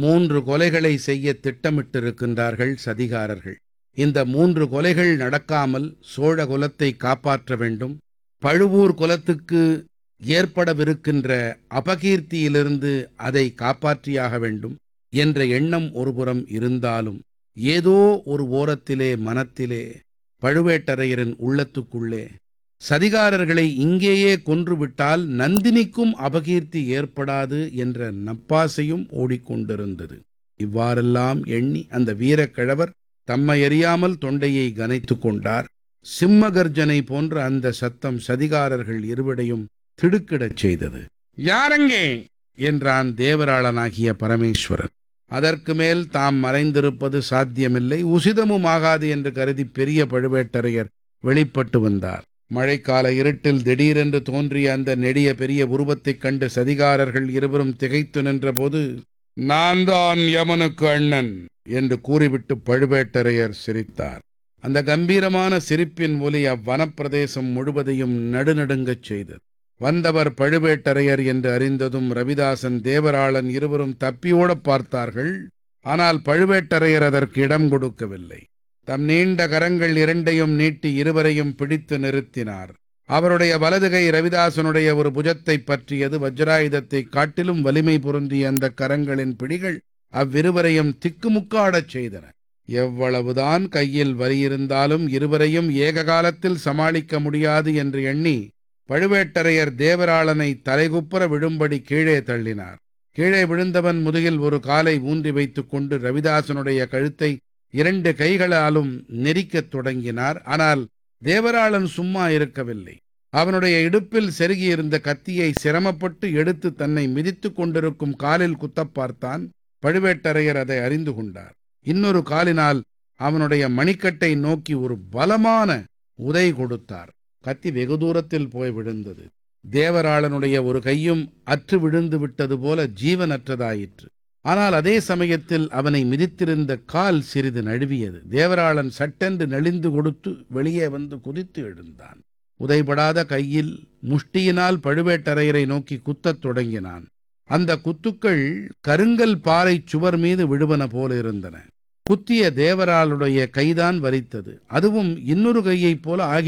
மூன்று கொலைகளை செய்ய திட்டமிட்டிருக்கின்றார்கள் சதிகாரர்கள் இந்த மூன்று கொலைகள் நடக்காமல் சோழ குலத்தை காப்பாற்ற வேண்டும் பழுவூர் குலத்துக்கு ஏற்படவிருக்கின்ற அபகீர்த்தியிலிருந்து அதை காப்பாற்றியாக வேண்டும் என்ற எண்ணம் ஒருபுறம் இருந்தாலும் ஏதோ ஒரு ஓரத்திலே மனத்திலே பழுவேட்டரையரின் உள்ளத்துக்குள்ளே சதிகாரர்களை இங்கேயே கொன்றுவிட்டால் நந்தினிக்கும் அபகீர்த்தி ஏற்படாது என்ற நப்பாசையும் ஓடிக்கொண்டிருந்தது இவ்வாறெல்லாம் எண்ணி அந்த வீரக்கிழவர் தம்மை அறியாமல் தொண்டையை கனைத்துக் கொண்டார் சிம்மகர்ஜனை போன்ற அந்த சத்தம் சதிகாரர்கள் இருவரையும் திடுக்கிடச் செய்தது யாரங்கே என்றான் தேவராளனாகிய பரமேஸ்வரன் அதற்கு மேல் தாம் மறைந்திருப்பது சாத்தியமில்லை உசிதமும் ஆகாது என்று கருதி பெரிய பழுவேட்டரையர் வெளிப்பட்டு வந்தார் மழைக்கால இருட்டில் திடீரென்று தோன்றிய அந்த நெடிய பெரிய உருவத்தைக் கண்டு சதிகாரர்கள் இருவரும் திகைத்து நின்றபோது நான் தான் யமனுக்கு அண்ணன் என்று கூறிவிட்டு பழுவேட்டரையர் சிரித்தார் அந்த கம்பீரமான சிரிப்பின் ஒலி அவ்வனப்பிரதேசம் முழுவதையும் நடுநடுங்கச் செய்தது வந்தவர் பழுவேட்டரையர் என்று அறிந்ததும் ரவிதாசன் தேவராளன் இருவரும் தப்பியோடப் பார்த்தார்கள் ஆனால் பழுவேட்டரையர் அதற்கு இடம் கொடுக்கவில்லை தம் நீண்ட கரங்கள் இரண்டையும் நீட்டி இருவரையும் பிடித்து நிறுத்தினார் அவருடைய வலதுகை ரவிதாசனுடைய ஒரு புஜத்தை பற்றியது வஜ்ராயுதத்தை காட்டிலும் வலிமை பொருந்திய அந்த கரங்களின் பிடிகள் அவ்விருவரையும் திக்குமுக்காடச் செய்தன எவ்வளவுதான் கையில் வலியிருந்தாலும் இருவரையும் ஏக காலத்தில் சமாளிக்க முடியாது என்று எண்ணி பழுவேட்டரையர் தேவராளனை தலைகுப்புற விழும்படி கீழே தள்ளினார் கீழே விழுந்தவன் முதுகில் ஒரு காலை ஊன்றி வைத்துக் கொண்டு ரவிதாசனுடைய கழுத்தை இரண்டு கைகளாலும் நெரிக்கத் தொடங்கினார் ஆனால் தேவராளன் சும்மா இருக்கவில்லை அவனுடைய இடுப்பில் செருகியிருந்த கத்தியை சிரமப்பட்டு எடுத்து தன்னை மிதித்துக் கொண்டிருக்கும் காலில் குத்தப் பார்த்தான் பழுவேட்டரையர் அதை அறிந்து கொண்டார் இன்னொரு காலினால் அவனுடைய மணிக்கட்டை நோக்கி ஒரு பலமான உதை கொடுத்தார் கத்தி வெகு தூரத்தில் போய் விழுந்தது தேவராளனுடைய ஒரு கையும் அற்று விழுந்து விட்டது போல ஜீவனற்றதாயிற்று ஆனால் அதே சமயத்தில் அவனை மிதித்திருந்த கால் சிறிது நழுவியது தேவராளன் சட்டென்று நெளிந்து கொடுத்து வெளியே வந்து குதித்து எழுந்தான் உதைபடாத கையில் முஷ்டியினால் பழுவேட்டரையரை நோக்கி குத்தத் தொடங்கினான் அந்த குத்துக்கள் கருங்கல் பாறை சுவர் மீது விழுவன போல இருந்தன குத்திய தேவராளுடைய கைதான் வரித்தது அதுவும் இன்னொரு கையைப் போல ஆகி